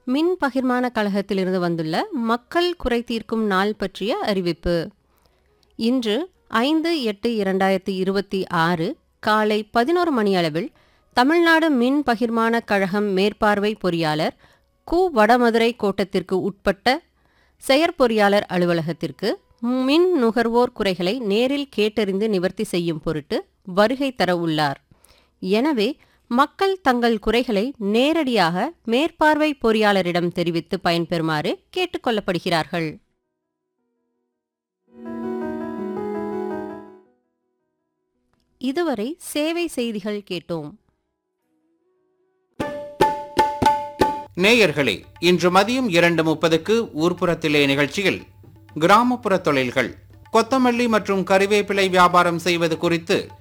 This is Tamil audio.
மின் பகிர்மான கழகத்திலிருந்து வந்துள்ள மக்கள் குறை தீர்க்கும் நாள் பற்றிய அறிவிப்பு இன்று ஐந்து எட்டு இரண்டாயிரத்தி இருபத்தி ஆறு காலை பதினோரு மணியளவில் தமிழ்நாடு மின் பகிர்மான கழகம் மேற்பார்வை பொறியாளர் கு வடமதுரை கோட்டத்திற்கு உட்பட்ட செயற்பொறியாளர் அலுவலகத்திற்கு மின் நுகர்வோர் குறைகளை நேரில் கேட்டறிந்து நிவர்த்தி செய்யும் பொருட்டு வருகை தர உள்ளார் எனவே மக்கள் தங்கள் குறைகளை நேரடியாக மேற்பார்வை பொறியாளரிடம் தெரிவித்து பயன்பெறுமாறு கேட்டுக்கொள்ளப்படுகிறார்கள் இதுவரை சேவை செய்திகள் கேட்டோம் நேயர்களே இன்று மதியம் இரண்டு முப்பதுக்கு ஊர்ப்புறத்திலே நிகழ்ச்சியில் கிராமப்புற தொழில்கள் கொத்தமல்லி மற்றும் கறிவேப்பிலை வியாபாரம் செய்வது குறித்து